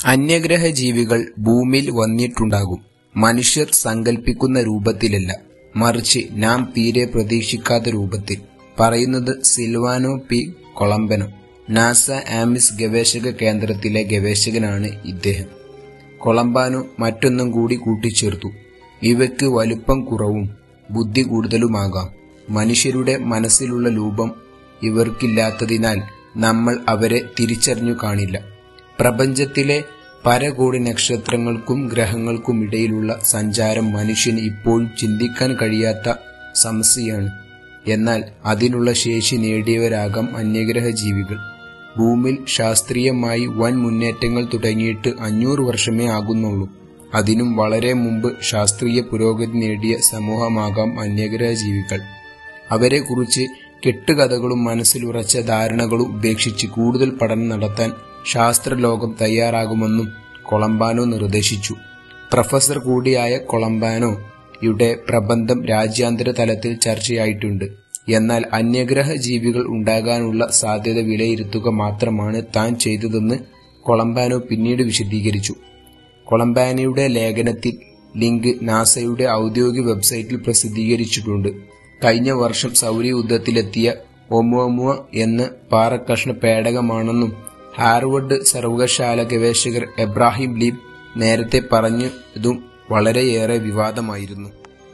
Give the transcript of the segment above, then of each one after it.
അന്യഗ്രഹ ജീവികൾ ഭൂമിയിൽ വന്നിട്ടുണ്ടാകും മനുഷ്യർ സങ്കൽപ്പിക്കുന്ന രൂപത്തിലല്ല മറിച്ച് നാം തീരെ പ്രതീക്ഷിക്കാത്ത രൂപത്തിൽ പറയുന്നത് Silvano P Colombano NASA Ames ഗവേഷക കേന്ദ്രത്തിലെ ഗവേഷകനാണ് ഇദ്ദേഹം കൊളംബാനോ മറ്റൊന്നും കൂടി കൂട്ടിച്ചേർത്തു ഇവയ്ക്ക് വലുപ്പം കുറവും ബുദ്ധി കൂടുതലുമാകാം മനുഷ്യരുടെ മനസ്സിലുള്ള രൂപം ഇവർക്കില്ലാത്തതിനാൽ നമ്മൾ അവരെ തിരിച്ചറിഞ്ഞു കാണില്ല പ്രപഞ്ചത്തിലെ പരകോടി നക്ഷത്രങ്ങൾക്കും ഗ്രഹങ്ങൾക്കും ഇടയിലുള്ള സഞ്ചാരം മനുഷ്യന് ഇപ്പോഴും ചിന്തിക്കാൻ കഴിയാത്ത സമസ്യയാണ് എന്നാൽ അതിനുള്ള ശേഷി നേടിയവരാകാം അന്യഗ്രഹ ജീവികൾ ഭൂമിയിൽ ശാസ്ത്രീയമായി വൻ മുന്നേറ്റങ്ങൾ തുടങ്ങിയിട്ട് അഞ്ഞൂറ് വർഷമേ ആകുന്നുള്ളൂ അതിനും വളരെ മുമ്പ് ശാസ്ത്രീയ പുരോഗതി നേടിയ സമൂഹമാകാം അന്യഗ്രഹ ജീവികൾ അവരെക്കുറിച്ച് കെട്ടുകഥകളും മനസ്സിലുറച്ച ധാരണകളും ഉപേക്ഷിച്ച് കൂടുതൽ പഠനം നടത്താൻ ശാസ്ത്രലോകം തയ്യാറാകുമെന്നും കൊളംബാനോ നിർദ്ദേശിച്ചു പ്രൊഫസർ കൂടിയായ കൊളംബാനോ യുടെ പ്രബന്ധം രാജ്യാന്തര തലത്തിൽ ചർച്ചയായിട്ടുണ്ട് എന്നാൽ അന്യഗ്രഹ ജീവികൾ ഉണ്ടാകാനുള്ള സാധ്യത വിലയിരുത്തുക മാത്രമാണ് താൻ ചെയ്തതെന്ന് കൊളംബാനോ പിന്നീട് വിശദീകരിച്ചു കൊളംബാനോയുടെ ലേഖനത്തിൽ ലിങ്ക് നാസയുടെ ഔദ്യോഗിക വെബ്സൈറ്റിൽ പ്രസിദ്ധീകരിച്ചിട്ടുണ്ട് കഴിഞ്ഞ വർഷം സൗരയുദ്ധത്തിലെത്തിയ ഒമുവമുവ എന്ന പാറക്കഷ്ണ പേടകമാണെന്നും ഹാർവർഡ് സർവകലാശാല ഗവേഷകർ എബ്രാഹിം ലീബ് നേരത്തെ പറഞ്ഞതും വളരെയേറെ വിവാദമായിരുന്നു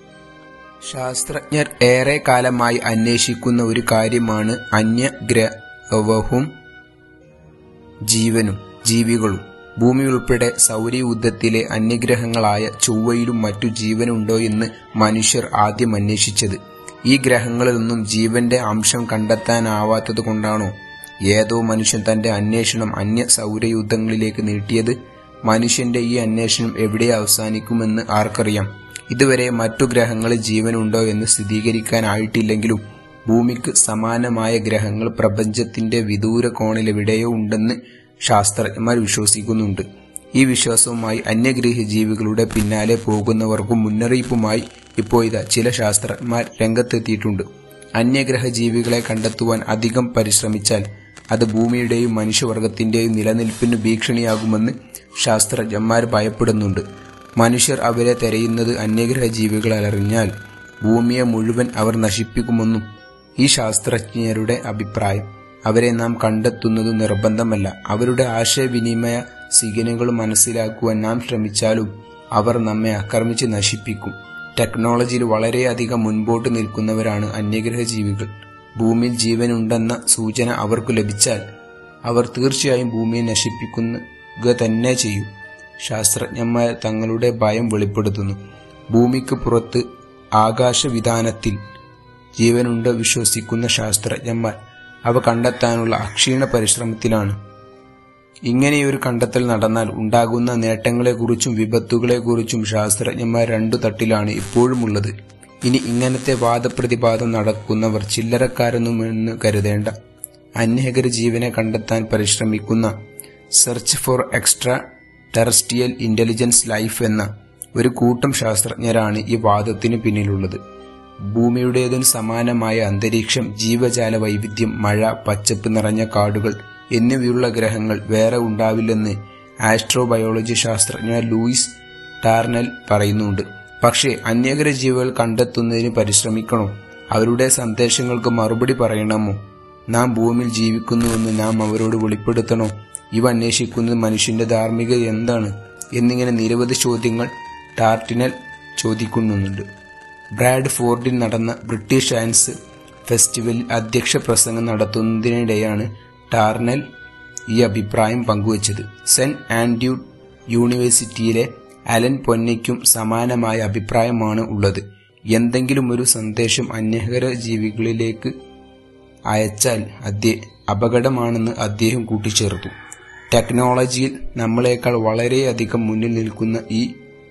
ശാസ്ത്രജ്ഞർ ഏറെ കാലമായി അന്വേഷിക്കുന്ന ഒരു കാര്യമാണ് അന്യഗ്രഹവും ജീവനും ജീവികളും ഭൂമി ഉൾപ്പെടെ സൗരയൂഥത്തിലെ അന്യഗ്രഹങ്ങളായ ചൊവ്വയിലും മറ്റു ജീവനുണ്ടോ എന്ന് മനുഷ്യർ ആദ്യം അന്വേഷിച്ചത് ഈ ഗ്രഹങ്ങളിലൊന്നും ജീവന്റെ അംശം കണ്ടെത്താനാവാത്തതുകൊണ്ടാണോ ഏതോ മനുഷ്യൻ തന്റെ അന്വേഷണം അന്യ സൗരയുദ്ധങ്ങളിലേക്ക് നീട്ടിയത് മനുഷ്യന്റെ ഈ അന്വേഷണം എവിടെ അവസാനിക്കുമെന്ന് ആർക്കറിയാം ഇതുവരെ മറ്റു ഗ്രഹങ്ങളിൽ ജീവനുണ്ടോ എന്ന് സ്ഥിരീകരിക്കാനായിട്ടില്ലെങ്കിലും ഭൂമിക്ക് സമാനമായ ഗ്രഹങ്ങൾ പ്രപഞ്ചത്തിന്റെ വിദൂര കോണിലെവിടെയോ ഉണ്ടെന്ന് ശാസ്ത്രജ്ഞന്മാർ വിശ്വസിക്കുന്നുണ്ട് ഈ വിശ്വാസവുമായി അന്യഗ്രഹ ജീവികളുടെ പിന്നാലെ പോകുന്നവർക്കും മുന്നറിയിപ്പുമായി ഇപ്പോൾ ഇതാ ചില ശാസ്ത്രജ്ഞന്മാർ രംഗത്തെത്തിയിട്ടുണ്ട് അന്യഗ്രഹ ജീവികളെ കണ്ടെത്തുവാൻ അധികം പരിശ്രമിച്ചാൽ അത് ഭൂമിയുടെയും മനുഷ്യവർഗത്തിന്റെയും നിലനിൽപ്പിന് ഭീഷണിയാകുമെന്ന് ശാസ്ത്രജ്ഞന്മാർ ഭയപ്പെടുന്നുണ്ട് മനുഷ്യർ അവരെ തെരയുന്നത് അന്യഗ്രഹ ജീവികളറിഞ്ഞാൽ ഭൂമിയെ മുഴുവൻ അവർ നശിപ്പിക്കുമെന്നും ഈ ശാസ്ത്രജ്ഞരുടെ അഭിപ്രായം അവരെ നാം കണ്ടെത്തുന്നത് നിർബന്ധമല്ല അവരുടെ ആശയവിനിമയ സിഗ്നലുകൾ മനസ്സിലാക്കുവാൻ നാം ശ്രമിച്ചാലും അവർ നമ്മെ ആക്രമിച്ച് നശിപ്പിക്കും ടെക്നോളജിയിൽ വളരെയധികം മുൻപോട്ട് നിൽക്കുന്നവരാണ് അന്യഗ്രഹ ജീവികൾ ഭൂമിയിൽ ജീവനുണ്ടെന്ന സൂചന അവർക്ക് ലഭിച്ചാൽ അവർ തീർച്ചയായും ഭൂമിയെ നശിപ്പിക്കുക തന്നെ ചെയ്യും ശാസ്ത്രജ്ഞന്മാർ തങ്ങളുടെ ഭയം വെളിപ്പെടുത്തുന്നു ഭൂമിക്ക് പുറത്ത് ആകാശവിധാനത്തിൽ ജീവനുണ്ട് വിശ്വസിക്കുന്ന ശാസ്ത്രജ്ഞന്മാർ അവ കണ്ടെത്താനുള്ള അക്ഷീണ പരിശ്രമത്തിലാണ് ഇങ്ങനെയൊരു കണ്ടെത്തൽ നടന്നാൽ ഉണ്ടാകുന്ന നേട്ടങ്ങളെക്കുറിച്ചും വിപത്തുകളെക്കുറിച്ചും ശാസ്ത്രജ്ഞന്മാർ രണ്ടു തട്ടിലാണ് ഇപ്പോഴും ഉള്ളത് ഇനി ഇങ്ങനത്തെ വാദപ്രതിവാദം നടക്കുന്നവർ ചില്ലറക്കാരൊന്നുമെന്ന് കരുതേണ്ട അന്യകര ജീവനെ കണ്ടെത്താൻ പരിശ്രമിക്കുന്ന search for extraterrestrial intelligence life എന്ന ഒരു കൂട്ടം ശാസ്ത്രജ്ഞരാണ് ഈ വാദത്തിന് പിന്നിലുള്ളത് ഭൂമിയുടേതിന് സമാനമായ അന്തരീക്ഷം ജീവജാല വൈവിധ്യം മഴ പച്ചപ്പ് നിറഞ്ഞ കാടുകൾ എന്നിവയുള്ള ഗ്രഹങ്ങൾ വേറെ ഉണ്ടാവില്ലെന്ന് ആസ്ട്രോബയോളജി ശാസ്ത്രജ്ഞ ലൂയിസ് ടാർനൽ പറയുന്നുണ്ട് പക്ഷേ അന്യഗ്രഹ ജീവികൾ കണ്ടെത്തുന്നതിന് പരിശ്രമിക്കണോ അവരുടെ സന്ദേശങ്ങൾക്ക് മറുപടി പറയണമോ നാം ഭൂമിയിൽ ജീവിക്കുന്നുവെന്ന് നാം അവരോട് വെളിപ്പെടുത്തണോ ഇവ അന്വേഷിക്കുന്നത് മനുഷ്യന്റെ ധാർമ്മികത എന്താണ് എന്നിങ്ങനെ നിരവധി ചോദ്യങ്ങൾ ടാർട്ടിനൽ ചോദിക്കുന്നുണ്ട് ബ്രാഡ് ഫോർഡിൽ നടന്ന ബ്രിട്ടീഷ് സയൻസ് ഫെസ്റ്റിവലിൽ അധ്യക്ഷ പ്രസംഗം നടത്തുന്നതിനിടെയാണ് ടാർനൽ ഈ അഭിപ്രായം പങ്കുവച്ചത് സെന്റ് ആൻഡ്യൂ യൂണിവേഴ്സിറ്റിയിലെ അലൻ പൊന്നയ്ക്കും സമാനമായ അഭിപ്രായമാണ് ഉള്ളത് എന്തെങ്കിലും ഒരു സന്ദേശം അന്യകര ജീവികളിലേക്ക് അയച്ചാൽ അദ്ദേ അപകടമാണെന്ന് അദ്ദേഹം കൂട്ടിച്ചേർത്തു ടെക്നോളജിയിൽ നമ്മളെക്കാൾ വളരെയധികം മുന്നിൽ നിൽക്കുന്ന ഈ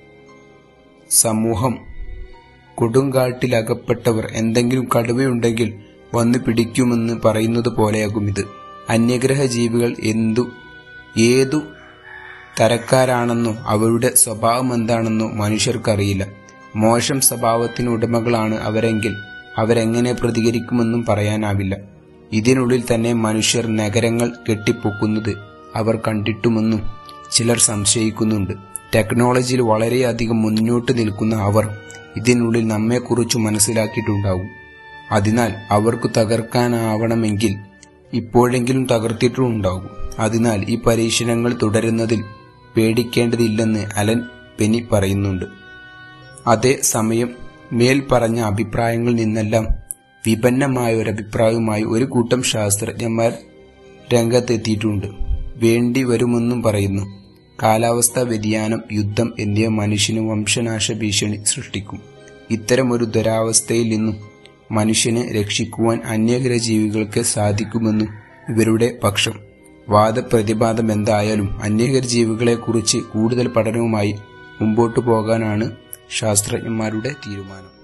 സമൂഹം കൊടുങ്കാട്ടിലകപ്പെട്ടവർ എന്തെങ്കിലും കടുവയുണ്ടെങ്കിൽ വന്നു പിടിക്കുമെന്ന് പറയുന്നത് പോലെയാകും ഇത് അന്യഗ്രഹ ജീവികൾ എന്തു ഏതു തരക്കാരാണെന്നോ അവരുടെ സ്വഭാവം എന്താണെന്നോ മനുഷ്യർക്കറിയില്ല മോശം സ്വഭാവത്തിന് ഉടമകളാണ് അവരെങ്കിൽ അവരെങ്ങനെ പ്രതികരിക്കുമെന്നും പറയാനാവില്ല ഇതിനുള്ളിൽ തന്നെ മനുഷ്യർ നഗരങ്ങൾ കെട്ടിപ്പൊക്കുന്നത് അവർ കണ്ടിട്ടുമെന്നും ചിലർ സംശയിക്കുന്നുണ്ട് ടെക്നോളജിയിൽ വളരെയധികം മുന്നോട്ട് നിൽക്കുന്ന അവർ ഇതിനുള്ളിൽ നമ്മെക്കുറിച്ച് മനസ്സിലാക്കിയിട്ടുണ്ടാവും അതിനാൽ അവർക്ക് തകർക്കാനാവണമെങ്കിൽ ഇപ്പോഴെങ്കിലും തകർത്തിട്ടുണ്ടാകും അതിനാൽ ഈ പരീക്ഷണങ്ങൾ തുടരുന്നതിൽ പേടിക്കേണ്ടതില്ലെന്ന് അലൻ പെനി പറയുന്നുണ്ട് അതേസമയം മേൽ പറഞ്ഞ അഭിപ്രായങ്ങളിൽ നിന്നെല്ലാം വിഭിന്നമായ ഒരു അഭിപ്രായവുമായി ഒരു കൂട്ടം ശാസ്ത്രജ്ഞന്മാർ രംഗത്തെത്തിയിട്ടുണ്ട് വേണ്ടി വരുമെന്നും പറയുന്നു കാലാവസ്ഥാ വ്യതിയാനം യുദ്ധം എന്നിവ മനുഷ്യന് വംശനാശ ഭീഷണി സൃഷ്ടിക്കും ഇത്തരമൊരു ദുരാവസ്ഥയിൽ നിന്നും മനുഷ്യനെ രക്ഷിക്കുവാൻ അന്യഗ്രഹ ജീവികൾക്ക് സാധിക്കുമെന്നും ഇവരുടെ പക്ഷം വാദപ്രതിപാദം എന്തായാലും അന്യഗ്രഹ ജീവികളെക്കുറിച്ച് കൂടുതൽ പഠനവുമായി മുമ്പോട്ടു പോകാനാണ് ശാസ്ത്രജ്ഞന്മാരുടെ തീരുമാനം